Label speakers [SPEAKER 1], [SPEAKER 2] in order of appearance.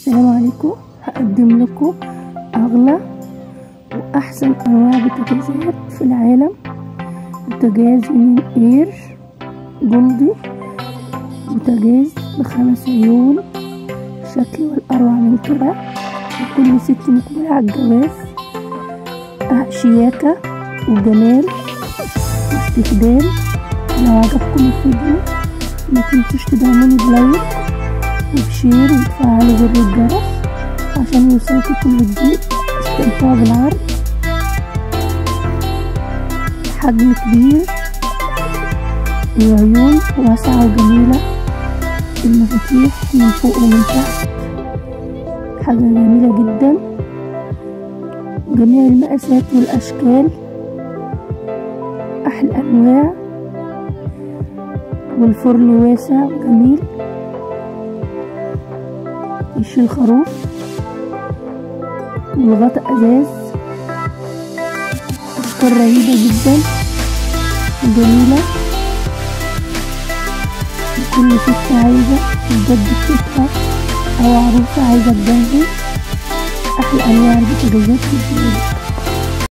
[SPEAKER 1] السلام عليكم هقدم لكم اغلى واحسن انواع بوتاجازات في العالم بوتاجاز يمين اير جلدي بوتاجاز بخمس عيون شكل والاروع من كده لكل ست مقبلة على الجواز شياكة وجمال واستخدام لو عجبكم الفيديو ما تنسوش تدعموني بلايك وبشير وتفعلوا زر الجرس عشان يوصلكوا كل جديد استمتعوا بالعرض حجم كبير وعيون واسعة وجميلة المفاتيح من فوق ومن تحت حاجة جميلة جدا جميع المقاسات والأشكال أحلى أنواع والفرن واسع وجميل يشيل خروف والغطاء ازاز افكار رهيبه جدا وجميله لكل ست عايزه تجدد بيتها او عروسه عايزه تجهز احلى انواع البوتاجازات في الدنيا